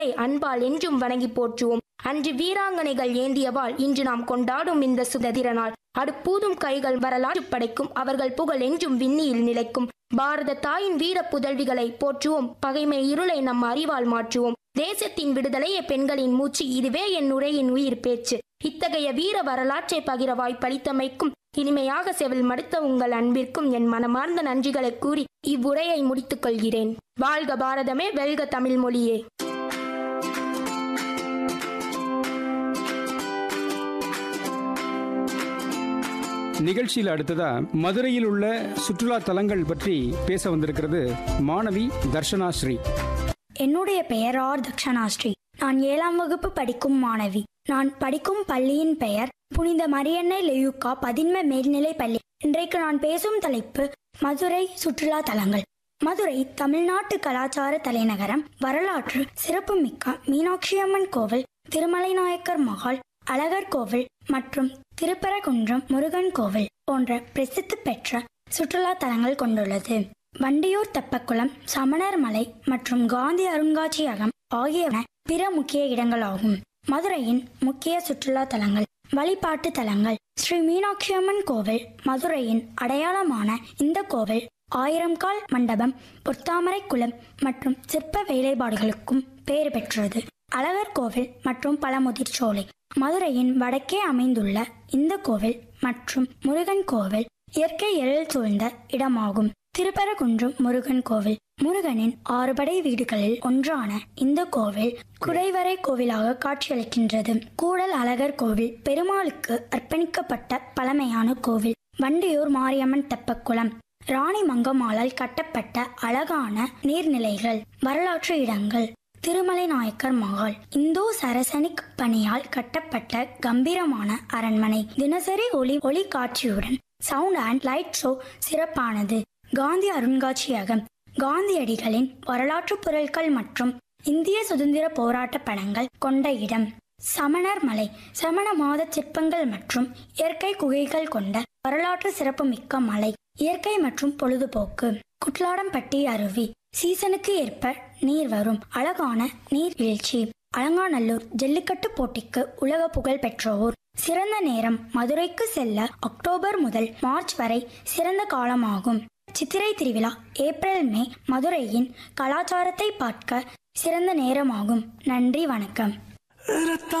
அன்பால் என்றும் வணங்கி போற்றுவோம் அன்று வீராங்கனைகள் ஏந்தியவாள் இன்று நாம் கொண்டாடும் இந்த சுதந்திர நாள் அடுப்பூதும் கைகள் வரலாற்று படைக்கும் அவர்கள் புகழ் என்றும் விண்ணியில் நிலைக்கும் பாரத தாயின் வீர புதல்விகளை போற்றுவோம் பகைமை இருளை நம் அறிவால் மாற்றுவோம் தேசத்தின் விடுதலையே பெண்களின் மூச்சு இதுவே என் உரையின் உயிர் பேச்சு இத்தகைய வீர வரலாற்றை பகிர வாய்ப்பளித்தமைக்கும் இனிமையாக செவில் மடுத்த உங்கள் அன்பிற்கும் என் மனமார்ந்த நன்றிகளை கூறி இவ்வுரையை முடித்துக் கொள்கிறேன் வாழ்க பாரதமே வெல்க தமிழ் மொழியே நிகழ்ச்சியில் அடுத்ததா மதுரையில் உள்ள சுற்றுலா தலங்கள் பற்றி பேச வந்திருக்கிறது மாணவி தர்ஷனா ஸ்ரீ என்னுடைய பெயர் ஆர் தக்ஷனாஸ்ரீ நான் ஏழாம் வகுப்பு படிக்கும் மாணவி நான் படிக்கும் பள்ளியின் பெயர் புனித மரியன்னை லெயுக்கா பதின்ம மேல்நிலை பள்ளி இன்றைக்கு நான் பேசும் தலைப்பு மதுரை சுற்றுலா தலங்கள் மதுரை தமிழ்நாட்டு கலாச்சார தலைநகரம் வரலாற்று சிறப்புமிக்க மீனாட்சி அம்மன் கோவில் திருமலை நாயக்கர் மகால் அழகர் கோவில் மற்றும் திருப்பரங்குன்றம் முருகன் கோவில் போன்ற பிரசித்தி பெற்ற சுற்றுலா தலங்கள் கொண்டுள்ளது வண்டியூர் தெப்பக்குளம் சமணர் மலை மற்றும் காந்தி அருங்காட்சியகம் ஆகியன பிற முக்கிய இடங்களாகும் மதுரையின் முக்கிய சுற்றுலா தலங்கள் வழிபாட்டு தலங்கள் ஸ்ரீ மீனாட்சி அம்மன் கோவில் மதுரையின் அடையாளமான இந்த கோவில் ஆயிரம் கால் மண்டபம் பொத்தாமரை குளம் மற்றும் சிற்ப வேலைப்பாடுகளுக்கும் பெயர் பெற்றது அழகர் கோவில் மற்றும் பழமுதிர் சோலை மதுரையின் வடக்கே அமைந்துள்ள இந்த கோவில் மற்றும் முருகன் கோவில் இயற்கை எழில் சூழ்ந்த இடமாகும் திருப்பரங்குன்றம் முருகன் கோவில் முருகனின் ஆறுபடை வீடுகளில் ஒன்றான இந்த கோவில் குடைவரை கோவிலாக காட்சியளிக்கின்றது கூடல் அழகர் கோவில் பெருமாளுக்கு அர்ப்பணிக்கப்பட்ட பழமையான கோவில் வண்டியூர் மாரியம்மன் தெப்பக்குளம் ராணி மங்கம்மாளால் கட்டப்பட்ட அழகான நீர்நிலைகள் வரலாற்று இடங்கள் திருமலை நாயக்கர் மகால் இந்தோ சரசனிக் பணியால் கட்டப்பட்ட கம்பீரமான அரண்மனை தினசரி ஒளி ஒளி காட்சியுடன் சவுண்ட் அண்ட் லைட் ஷோ சிறப்பானது காந்தி அருங்காட்சியகம் காந்தியடிகளின் வரலாற்று பொருட்கள் மற்றும் இந்திய சுதந்திர போராட்ட படங்கள் கொண்ட இடம் சமணர் மலை சமண மாத சிற்பங்கள் மற்றும் இயற்கை குகைகள் கொண்ட வரலாற்று சிறப்புமிக்க மலை இயற்கை மற்றும் பொழுதுபோக்கு குட்லாடம்பட்டி அருவி சீசனுக்கு ஏற்ப நீர் வரும் அழகான நீர்வீழ்ச்சி அலங்காநல்லூர் ஜல்லிக்கட்டு போட்டிக்கு உலக புகழ் பெற்ற ஊர் சிறந்த நேரம் மதுரைக்கு செல்ல அக்டோபர் முதல் மார்ச் வரை சிறந்த காலமாகும் சித்திரை திருவிழா ஏப்ரல் மே மதுரையின் கலாச்சாரத்தை பார்க்க சிறந்த நேரமாகும் நன்றி வணக்கம்